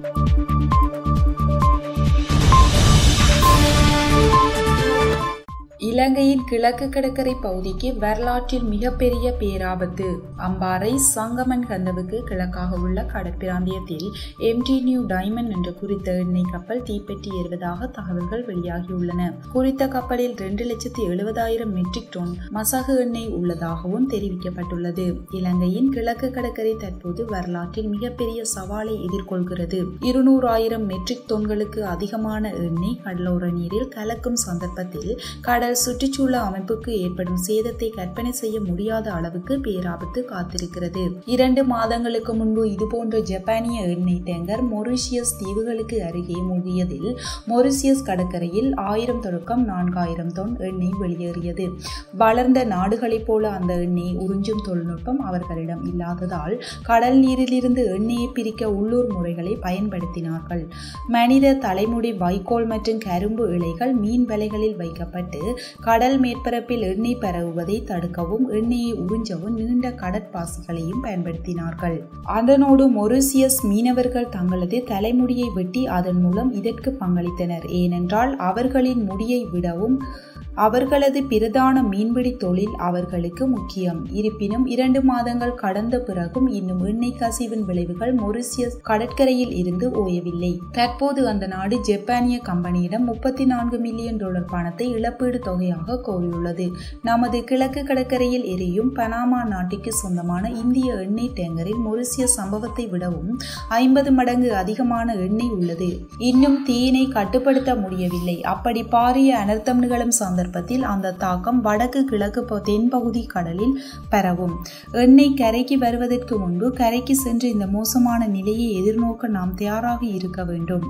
இலங்கையின் கிழக்கு கடற்கரை பகுதிக்கு வரலாற்றில் மிகப்பெரிய பேராபத்து அம்பாறை சங்கமன் கந்தவுக்கு கிழக்காக உள்ள கடற்பிராந்தியத்தில் எம்டி நியூ டைமண்ட் என்ற குறித்த எண்ணெய் கப்பல் தீப்பற்றி எறுவதாக தகவல்கள் வெளியாகியுள்ளன குறித்த கப்பலில் இரண்டு லட்சத்தி எழுபதாயிரம் மெட்ரிக் டன் மசகு எண்ணெய் உள்ளதாகவும் தெரிவிக்கப்பட்டுள்ளது இலங்கையின் கிழக்கு கடற்கரை தற்போது வரலாற்றில் மிகப்பெரிய சவாலை எதிர்கொள்கிறது இருநூறாயிரம் மெட்ரிக் தொன்களுக்கு அதிகமான எண்ணெய் கடலோர நீரில் கலக்கும் சந்தர்ப்பத்தில் கடல் சுற்றுச்சூழல் அமைப்புக்கு ஏற்படும் சேதத்தை கற்பனை செய்ய முடியாத அளவுக்கு பேராபத்து காத்திருக்கிறது இரண்டு மாதங்களுக்கு முன்பு இதுபோன்ற ஜப்பானிய எண்ணெய் டேங்கர் மொரிஷியஸ் தீவுகளுக்கு அருகே மூழ்கியதில் மொரிஷியஸ் கடற்கரையில் ஆயிரம் தொடக்கம் நான்காயிரம் தொன் எண்ணெய் வெளியேறியது வளர்ந்த நாடுகளைப் போல அந்த எண்ணெய் உறிஞ்சும் தொழில்நுட்பம் அவர்களிடம் இல்லாததால் கடல் நீரிலிருந்து எண்ணெயை பிரிக்க உள்ளூர் முறைகளை பயன்படுத்தினார்கள் மனித தலைமுடி வைக்கோல் மற்றும் கரும்பு இலைகள் மீன் வலைகளில் வைக்கப்பட்டு கடல் மேற்பரப்பில் எண்ணெய் பரவுவதை தடுக்கவும் எண்ணெயை உறிஞ்சவும் நீண்ட கடற்பாசிகளையும் பயன்படுத்தினார்கள் அதனோடு மொரிசியஸ் மீனவர்கள் தங்களது தலைமுடியை வெட்டி அதன் மூலம் இதற்கு பங்களித்தனர் ஏனென்றால் அவர்களின் முடியை விடவும் அவர்களது பிரதான மீன்பிடி தொழில் அவர்களுக்கு முக்கியம் இருப்பினும் இரண்டு மாதங்கள் கடந்த பிறகும் இன்னும் எண்ணெய் கசிவின் விளைவுகள் மொரிசியஸ் கடற்கரையில் இருந்து ஓயவில்லை தற்போது அந்த நாடு ஜப்பானிய கம்பெனியிடம் முப்பத்தி நான்கு மில்லியன் டாலர் பணத்தை இழப்பீடு தொகையாக கோரியுள்ளது நமது கிழக்கு கடற்கரையில் எரியும் பனாமா நாட்டிற்கு சொந்தமான இந்திய எண்ணெய் டேங்கரில் மொரிசிய சம்பவத்தை விடவும் ஐம்பது மடங்கு அதிகமான எண்ணெய் உள்ளது இன்னும் தீயினை கட்டுப்படுத்த முடியவில்லை அப்படி பாரிய அனர்த்தம் நிகழும் சந்த சந்தர்ப்பத்தில் அந்த தாக்கம் வடக்கு கிழக்கு தென்பகுதி கடலில் பரவும் எண்ணெய் கரைக்கு வருவதற்கு முன்பு கரைக்கு சென்று இந்த மோசமான நிலையை எதிர்நோக்க நாம் தயாராக இருக்க வேண்டும்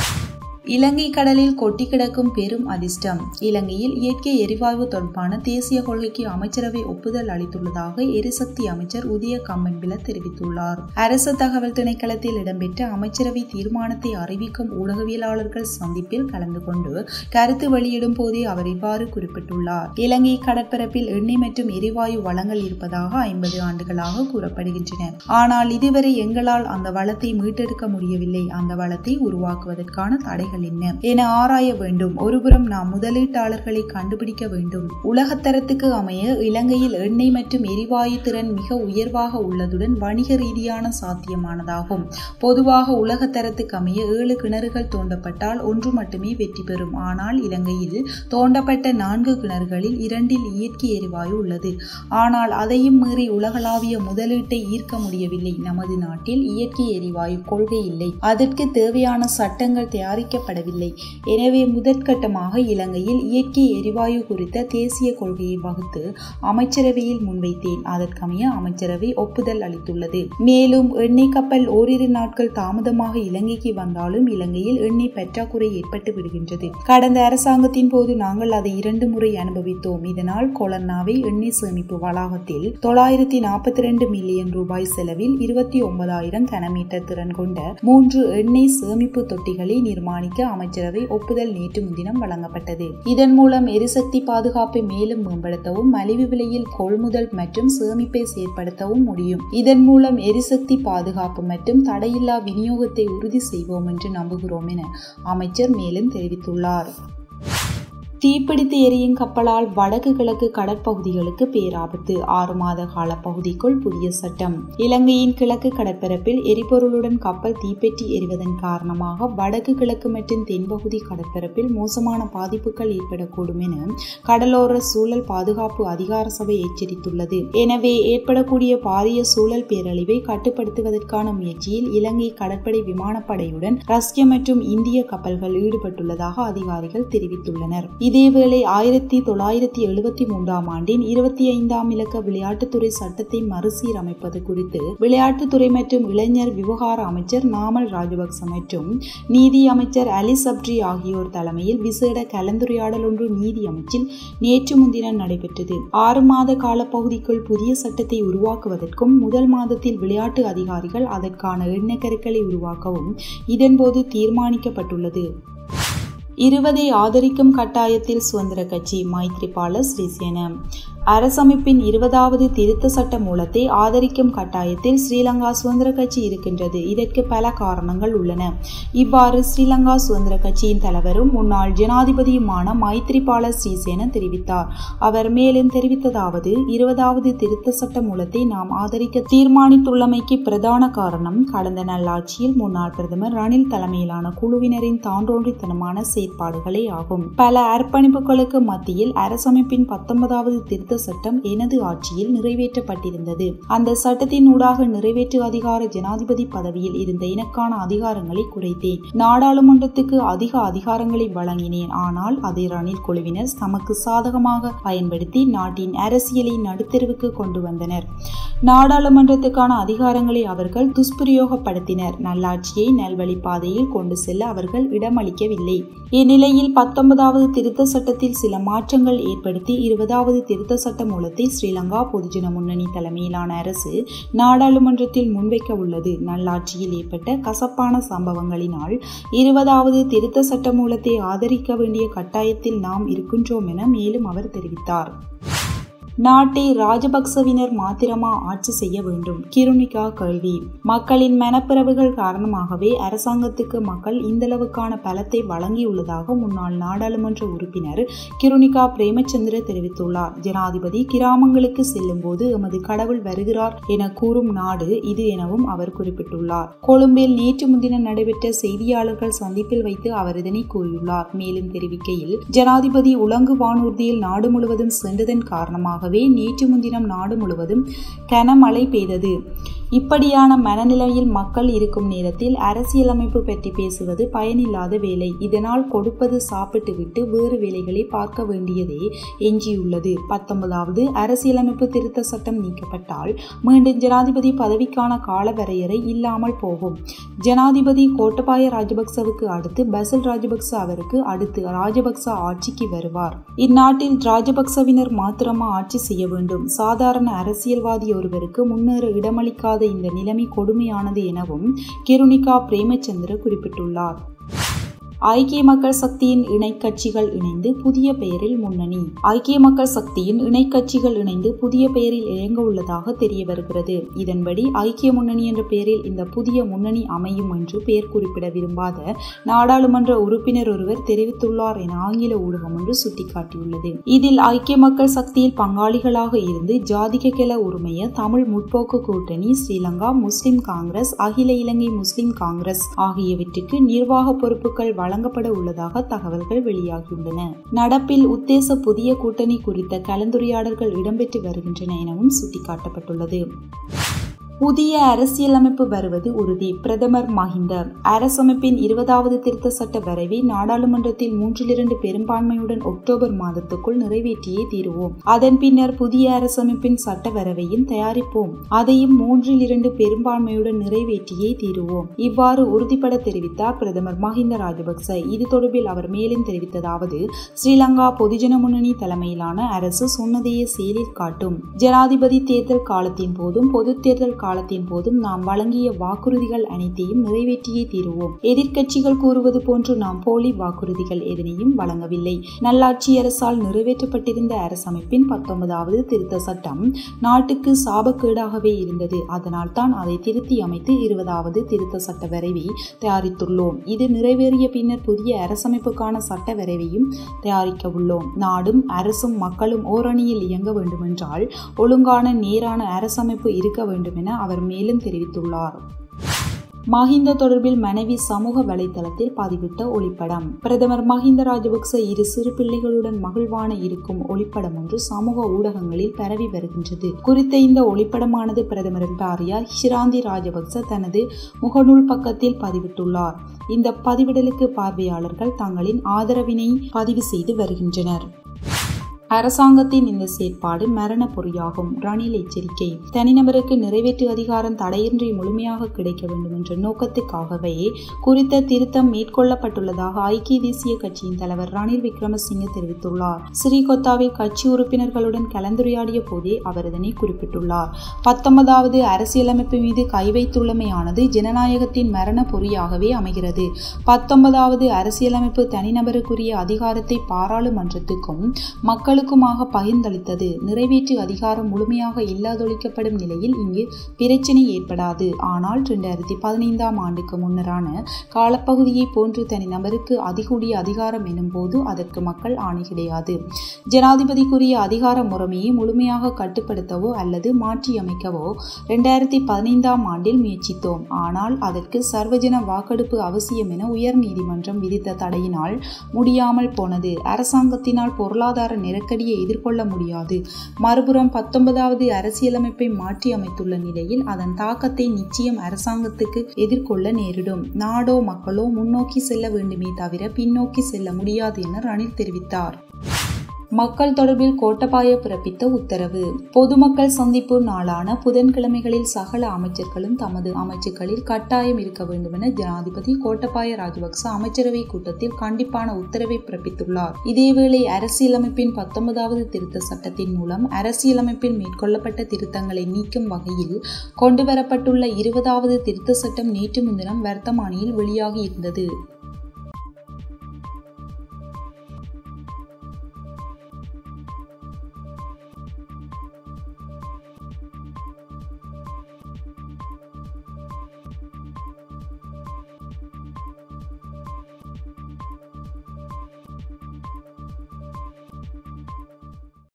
இலங்கை கடலில் கொட்டி கிடக்கும் பெரும் அதிர்ஷ்டம் இலங்கையில் இயற்கை எரிவாயு தொடர்பான தேசிய கொள்கைக்கு அமைச்சரவை ஒப்புதல் அளித்துள்ளதாக எரிசக்தி அமைச்சர் உதய கம்மன்பில தெரிவித்துள்ளார் அரசு தகவல் திணைக்களத்தில் இடம்பெற்ற அமைச்சரவை தீர்மானத்தை அறிவிக்கும் ஊடகவியலாளர்கள் சந்திப்பில் கலந்து கொண்டு கருத்து வெளியிடும் போதே அவர் இவ்வாறு குறிப்பிட்டுள்ளார் இலங்கை கடற்பரப்பில் எண்ணெய் மற்றும் எரிவாயு வளங்கள் இருப்பதாக ஐம்பது ஆண்டுகளாக கூறப்படுகின்றன ஆனால் இதுவரை எங்களால் அந்த வளத்தை மீட்டெடுக்க முடியவில்லை அந்த வளத்தை உருவாக்குவதற்கான தடைகள் என்ன என ஆராய வேண்டும் ஒருபுறம் நாம் முதலீட்டாளர்களை கண்டுபிடிக்க வேண்டும் உலகத்தரத்துக்கு அமைய இலங்கையில் எண்ணெய் மற்றும் எரிவாயு திறன் மிக உயர்வாக உள்ளதுடன் வணிக ரீதியான சாத்தியமானதாகும் பொதுவாக உலகத்தரத்துக்கு அமைய ஏழு கிணறுகள் தோண்டப்பட்டால் ஒன்று மட்டுமே வெற்றி பெறும் ஆனால் இலங்கையில் தோண்டப்பட்ட நான்கு கிணறுகளில் இரண்டில் இயற்கை எரிவாயு உள்ளது ஆனால் அதையும் மீறி உலகளாவிய முதலீட்டை ஈர்க்க முடியவில்லை நமது நாட்டில் இயற்கை எரிவாயு கொள்கை இல்லை அதற்கு தேவையான சட்டங்கள் தயாரிக்க செய்யப்படவில்லை எனவே முதற்கட்டமாக இலங்கையில் இயற்கை எரிவாயு குறித்த தேசிய கொள்கையை வகுத்து அமைச்சரவையில் முன்வைத்தேன் அதற்கமைய அமைச்சரவை ஒப்புதல் அளித்துள்ளது மேலும் எண்ணெய் கப்பல் ஓரிரு நாட்கள் தாமதமாக இலங்கைக்கு வந்தாலும் இலங்கையில் எண்ணெய் பற்றாக்குறை ஏற்பட்டு விடுகின்றது கடந்த அரசாங்கத்தின் போது நாங்கள் அதை இரண்டு முறை அனுபவித்தோம் இதனால் கொலர்னாவை எண்ணெய் சேமிப்பு வளாகத்தில் தொள்ளாயிரத்தி நாற்பத்தி ரெண்டு மில்லியன் ரூபாய் செலவில் இருபத்தி ஒன்பதாயிரம் கனமீட்டர் திறன் கொண்ட மூன்று எண்ணெய் சேமிப்பு தொட்டிகளை நிர்மாணிக்க அமைச்சரவை ஒப்புதல் நேற்று முன்தினம் வழங்கப்பட்டது இதன் மூலம் எரிசக்தி பாதுகாப்பை மேலும் மேம்படுத்தவும் மலிவு விலையில் கொள்முதல் மற்றும் சேமிப்பை செயற்படுத்தவும் முடியும் இதன் மூலம் எரிசக்தி பாதுகாப்பு மற்றும் தடையில்லா விநியோகத்தை உறுதி செய்வோம் என்று நம்புகிறோம் என அமைச்சர் மேலும் தெரிவித்துள்ளார் தீப்பிடித்து எரியும் கப்பலால் வடக்கு கிழக்கு கடற்பகுதிகளுக்கு பேராபத்து ஆறு மாத கால பகுதிக்குள் புதிய சட்டம் இலங்கையின் கிழக்கு கடற்பரப்பில் எரிபொருளுடன் கப்பல் தீப்பெற்றி எரிவதன் காரணமாக வடக்கு கிழக்கு மற்றும் தென்பகுதி கடற்பரப்பில் மோசமான பாதிப்புகள் ஏற்படக்கூடும் என கடலோர சூழல் பாதுகாப்பு அதிகார சபை எச்சரித்துள்ளது எனவே ஏற்படக்கூடிய பாரிய சூழல் பேரழிவை கட்டுப்படுத்துவதற்கான முயற்சியில் இலங்கை கடற்படை விமானப்படையுடன் ரஷ்ய மற்றும் இந்திய கப்பல்கள் ஈடுபட்டுள்ளதாக அதிகாரிகள் தெரிவித்துள்ளனர் இதேவேளை ஆயிரத்தி தொள்ளாயிரத்தி எழுபத்தி மூன்றாம் ஆண்டின் இருபத்தி ஐந்தாம் இலக்க விளையாட்டுத்துறை சட்டத்தை மறுசீரமைப்பது குறித்து விளையாட்டுத்துறை மற்றும் இளைஞர் விவகார அமைச்சர் நாமல் ராஜபக்ச மற்றும் நீதி அமைச்சர் அலி சப்ரி ஆகியோர் தலைமையில் விசேட கலந்துரையாடல் ஒன்று நீதி அமைச்சில் நேற்று முன்தினம் நடைபெற்றது ஆறு மாத காலப்பகுதிக்குள் புதிய சட்டத்தை உருவாக்குவதற்கும் முதல் மாதத்தில் விளையாட்டு அதிகாரிகள் அதற்கான எண்ணக்கருக்களை உருவாக்கவும் இதன்போது தீர்மானிக்கப்பட்டுள்ளது இருவதை ஆதரிக்கும் கட்டாயத்தில் சுதந்திர கட்சி மைத்ரிபால ஸ்ரீசேன அரசமைப்பின் இருபதாவது திருத்த சட்ட மூலத்தை ஆதரிக்கும் கட்டாயத்தில் ஸ்ரீலங்கா சுதந்திர கட்சி இருக்கின்றது இதற்கு பல காரணங்கள் உள்ளன இவ்வாறு ஸ்ரீலங்கா சுதந்திர கட்சியின் தலைவரும் முன்னாள் ஜனாதிபதியுமான மைத்ரிபால ஸ்ரீசேன தெரிவித்தார் அவர் மேலும் தெரிவித்ததாவது இருபதாவது திருத்த சட்ட மூலத்தை நாம் ஆதரிக்க தீர்மானித்துள்ளமைக்கு பிரதான காரணம் கடந்த நல்லாட்சியில் முன்னாள் பிரதமர் ரணில் தலைமையிலான குழுவினரின் தாண்டோன்றித்தனமான செயற்பாடுகளே ஆகும் பல அர்ப்பணிப்புகளுக்கு மத்தியில் அரசமைப்பின் பத்தொன்பதாவது திருத்த சட்டம் எனது ஆட்சியில் நிறைவேற்றப்பட்டிருந்தது அந்த சட்டத்தின் ஊடாக நிறைவேற்று அதிகார ஜனாதிபதி பதவியில் இருந்த எனக்கான அதிகாரங்களை குறைத்தேன் நாடாளுமன்றத்துக்கு அதிக அதிகாரங்களை வழங்கினேன் ஆனால் அதை ரணில் குழுவினர் தமக்கு சாதகமாக பயன்படுத்தி நாட்டின் அரசியலை நடுத்தெருவுக்கு கொண்டு வந்தனர் நாடாளுமன்றத்துக்கான அதிகாரங்களை அவர்கள் துஷ்பிரயோகப்படுத்தினர் நல்லாட்சியை நல்வழி பாதையில் கொண்டு செல்ல அவர்கள் இடமளிக்கவில்லை இந்நிலையில் பத்தொன்பதாவது திருத்த சட்டத்தில் சில மாற்றங்கள் ஏற்படுத்தி இருபதாவது திருத்த சட்ட மூலத்தை ஸ்ரீலங்கா பொதுஜன முன்னணி தலைமையிலான அரசு நாடாளுமன்றத்தில் முன்வைக்க உள்ளது நல்லாட்சியில் ஏற்பட்ட கசப்பான சம்பவங்களினால் இருபதாவது திருத்த சட்ட மூலத்தை ஆதரிக்க வேண்டிய கட்டாயத்தில் நாம் இருக்கின்றோம் என மேலும் அவர் தெரிவித்தார் நாட்டை ராஜபக்சவினர் மாத்திரமா ஆட்சி செய்ய வேண்டும் கிருணிகா கேள்வி மக்களின் மனப்பிறவுகள் காரணமாகவே அரசாங்கத்துக்கு மக்கள் இந்தளவுக்கான பலத்தை வழங்கியுள்ளதாக முன்னாள் நாடாளுமன்ற உறுப்பினர் கிருணிகா பிரேமச்சந்திர தெரிவித்துள்ளார் ஜனாதிபதி கிராமங்களுக்கு செல்லும் போது எமது கடவுள் வருகிறார் என கூறும் நாடு இது எனவும் அவர் குறிப்பிட்டுள்ளார் கொழும்பில் நேற்று முன்தினம் நடைபெற்ற செய்தியாளர்கள் சந்திப்பில் வைத்து அவர் இதனை கூறியுள்ளார் மேலும் தெரிவிக்கையில் ஜனாதிபதி உலங்கு வானூர்தியில் நாடு முழுவதும் சென்றதன் காரணமாக காரணமாகவே நேற்று முன்தினம் நாடு முழுவதும் கனமழை பெய்தது இப்படியான மனநிலையில் மக்கள் இருக்கும் நேரத்தில் அரசியலமைப்பு பற்றி பேசுவது பயனில்லாத வேலை இதனால் கொடுப்பது சாப்பிட்டு விட்டு வேறு வேலைகளை பார்க்க வேண்டியதே எஞ்சியுள்ளது பத்தொன்பதாவது அரசியலமைப்பு திருத்த சட்டம் நீக்கப்பட்டால் மீண்டும் ஜனாதிபதி பதவிக்கான கால வரையறை இல்லாமல் போகும் ஜனாதிபதி கோட்டபாய ராஜபக்சவுக்கு அடுத்து பசில் ராஜபக்ச அவருக்கு அடுத்து ராஜபக்ச ஆட்சிக்கு வருவார் இந்நாட்டில் ராஜபக்சவினர் மாத்திரமா ஆட்சி செய்ய வேண்டும் சாதாரண அரசியல்வாதி ஒருவருக்கு முன்னேற இடமளிக்காத இந்த நிலைமை கொடுமையானது எனவும் கிருணிகா பிரேமச்சந்திர குறிப்பிட்டுள்ளார் ஐக்கிய மக்கள் சக்தியின் இணை கட்சிகள் இணைந்து புதிய பெயரில் முன்னணி ஐக்கிய மக்கள் சக்தியின் இணை கட்சிகள் இணைந்து புதிய பெயரில் இயங்க உள்ளதாக தெரிய வருகிறது இதன்படி ஐக்கிய முன்னணி என்ற பெயரில் இந்த புதிய முன்னணி அமையும் என்று பெயர் குறிப்பிட விரும்பாத நாடாளுமன்ற உறுப்பினர் ஒருவர் தெரிவித்துள்ளார் என ஆங்கில ஊடகம் ஒன்று சுட்டிக்காட்டியுள்ளது இதில் ஐக்கிய மக்கள் சக்தியில் பங்காளிகளாக இருந்து ஜாதிக கெல உரிமைய தமிழ் முற்போக்கு கூட்டணி ஸ்ரீலங்கா முஸ்லிம் காங்கிரஸ் அகில இலங்கை முஸ்லிம் காங்கிரஸ் ஆகியவற்றுக்கு நிர்வாக பொறுப்புகள் வழங்கப்பட உள்ளதாக தகவல்கள் வெளியாகியுள்ளன நடப்பில் உத்தேச புதிய கூட்டணி குறித்த கலந்துரையாடல்கள் இடம்பெற்று வருகின்றன எனவும் சுட்டிக்காட்டப்பட்டுள்ளது புதிய அரசியலமைப்பு வருவது உறுதி பிரதமர் மஹிந்த அரசமைப்பின் இருபதாவது திருத்த சட்ட வரைவை நாடாளுமன்றத்தில் மூன்றில் இரண்டு பெரும்பான்மையுடன் அக்டோபர் மாதத்துக்குள் நிறைவேற்றியே தீருவோம் அதன் பின்னர் புதிய அரசமைப்பின் சட்ட வரைவையும் தயாரிப்போம் அதையும் மூன்றில் இரண்டு பெரும்பான்மையுடன் நிறைவேற்றியே தீருவோம் இவ்வாறு உறுதிபட தெரிவித்தார் பிரதமர் மஹிந்த ராஜபக்ச இது தொடர்பில் அவர் மேலும் தெரிவித்ததாவது ஸ்ரீலங்கா பொதுஜன முன்னணி தலைமையிலான அரசு சொன்னதையே செயலில் காட்டும் ஜனாதிபதி தேர்தல் காலத்தின் போதும் பொது தேர்தல் காலத்தின் போதும் நாம் வழங்கிய வாக்குறுதிகள் அனைத்தையும் நிறைவேற்றியே தீருவோம் எதிர்க்கட்சிகள் கூறுவது போன்று நாம் போலி வாக்குறுதிகள் எதனையும் வழங்கவில்லை நல்லாட்சி அரசால் நிறைவேற்றப்பட்டிருந்த அரசமைப்பின் பத்தொன்பதாவது திருத்த சட்டம் நாட்டுக்கு சாபக்கேடாகவே இருந்தது அதனால் தான் அதை திருத்தி அமைத்து இருபதாவது திருத்த சட்ட வரைவை தயாரித்துள்ளோம் இது நிறைவேறிய பின்னர் புதிய அரசமைப்புக்கான சட்ட வரைவையும் தயாரிக்க உள்ளோம் நாடும் அரசும் மக்களும் ஓரணியில் இயங்க வேண்டுமென்றால் ஒழுங்கான நேரான அரசமைப்பு இருக்க வேண்டும் என அவர் மேலும் தெரிவித்துள்ளார் மஹிந்த தொடர்பில் மனைவி சமூக வலைதளத்தில் பதிவிட்ட ஒளிப்படம் பிரதமர் மஹிந்த ராஜபக்ச இரு சிறு பிள்ளைகளுடன் மகிழ்வான இருக்கும் ஒளிப்படம் ஒன்று சமூக ஊடகங்களில் பரவி வருகின்றது குறித்த இந்த ஒளிப்படமானது பிரதமரின் பாரியா ஷிராந்தி ராஜபக்ச தனது முகநூல் பக்கத்தில் பதிவிட்டுள்ளார் இந்த பதிவிடலுக்கு பார்வையாளர்கள் தங்களின் ஆதரவினை பதிவு செய்து வருகின்றனர் அரசாங்கத்தின் இந்த செயற்பாடு மரண பொறியாகும் ரணில் எச்சரிக்கை தனிநபருக்கு நிறைவேற்று அதிகாரம் தடையின்றி முழுமையாக கிடைக்க வேண்டும் என்ற நோக்கத்துக்காகவே குறித்த திருத்தம் மேற்கொள்ளப்பட்டுள்ளதாக ஐக்கிய தேசிய கட்சியின் தலைவர் ரணில் விக்ரமசிங்கே தெரிவித்துள்ளார் ஸ்ரீகொத்தாவில் கட்சி உறுப்பினர்களுடன் கலந்துரையாடிய போதே அவர் இதனை குறிப்பிட்டுள்ளார் பத்தொன்பதாவது அரசியலமைப்பு மீது கை வைத்துள்ளமையானது ஜனநாயகத்தின் மரண பொறியாகவே அமைகிறது பத்தொன்பதாவது அரசியலமைப்பு தனிநபருக்குரிய அதிகாரத்தை பாராளுமன்றத்துக்கும் மக்களுக்கும் மக்களுக்குமாக பகிர்ந்தளித்தது நிறைவேற்று அதிகாரம் முழுமையாக இல்லாதொழிக்கப்படும் நிலையில் இங்கு பிரச்சினை ஏற்படாது ஆனால் இரண்டாயிரத்தி பதினைந்தாம் ஆண்டுக்கு முன்னரான காலப்பகுதியை போன்று தனிநபருக்கு அதிகூடிய அதிகாரம் எனும் போது அதற்கு மக்கள் ஆணை கிடையாது ஜனாதிபதிக்குரிய அதிகார முறைமையை முழுமையாக கட்டுப்படுத்தவோ அல்லது மாற்றியமைக்கவோ இரண்டாயிரத்தி பதினைந்தாம் ஆண்டில் முயற்சித்தோம் ஆனால் அதற்கு சர்வஜன வாக்கெடுப்பு அவசியம் என உயர் நீதிமன்றம் விதித்த தடையினால் முடியாமல் போனது அரசாங்கத்தினால் பொருளாதார நெருக்கடியை எதிர்கொள்ள முடியாது மறுபுறம் பத்தொன்பதாவது அரசியலமைப்பை மாற்றி அமைத்துள்ள நிலையில் அதன் தாக்கத்தை நிச்சயம் அரசாங்கத்துக்கு எதிர்கொள்ள நேரிடும் நாடோ மக்களோ முன்னோக்கி செல்ல வேண்டுமே தவிர பின்னோக்கி செல்ல முடியாது என ரணில் தெரிவித்தார் மக்கள் தொடர்பில் கோட்டபாய பிறப்பித்த உத்தரவு பொதுமக்கள் சந்திப்பு நாளான புதன்கிழமைகளில் சகல அமைச்சர்களும் தமது அமைச்சுக்களில் கட்டாயம் இருக்க வேண்டும் என ஜனாதிபதி கோட்டபாய ராஜபக்ச அமைச்சரவை கூட்டத்தில் கண்டிப்பான உத்தரவை பிறப்பித்துள்ளார் இதேவேளை அரசியலமைப்பின் பத்தொன்பதாவது திருத்த சட்டத்தின் மூலம் அரசியலமைப்பில் மேற்கொள்ளப்பட்ட திருத்தங்களை நீக்கும் வகையில் கொண்டுவரப்பட்டுள்ள இருபதாவது திருத்த சட்டம் நேற்று முன்தினம் வர்த்தமானியில் வெளியாகி இருந்தது